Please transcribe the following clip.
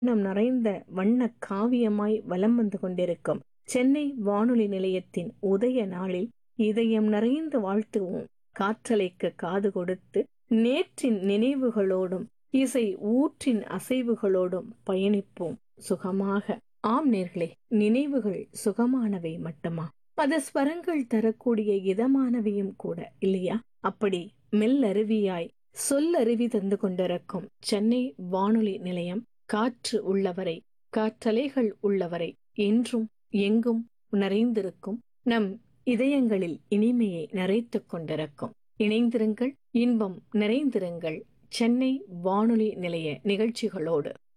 வண்ணம் நிறைந்த வண்ண காவியமாய் வலம் வந்து கொண்டிருக்கும் சென்னை வானொலி நிலையத்தின் உதய நாளில் இதயம் நிறைந்து வாழ்த்துவோம் காற்றலைக்கு காது கொடுத்து நேற்றின் நினைவுகளோடும் இசை ஊற்றின் அசைவுகளோடும் பயணிப்போம் சுகமாக ஆம் நேர்களே நினைவுகள் சுகமானவை மட்டுமா அது ஸ்வரங்கள் தரக்கூடிய இதமானவையும் கூட இல்லையா அப்படி மெல்லருவியாய் சொல்லருவி தந்து கொண்டிருக்கும் சென்னை வானொலி நிலையம் காற்று உள்ளவரை காற்றலைகள் உள்ளவரை என்றும் எங்கும் நிறைந்திருக்கும் நம் இதயங்களில் இனிமையை நிறைத்துக் கொண்டிருக்கும் இணைந்திருங்கள் இன்பம் நிறைந்திருங்கள் சென்னை வானொலி நிலைய நிகழ்ச்சிகளோடு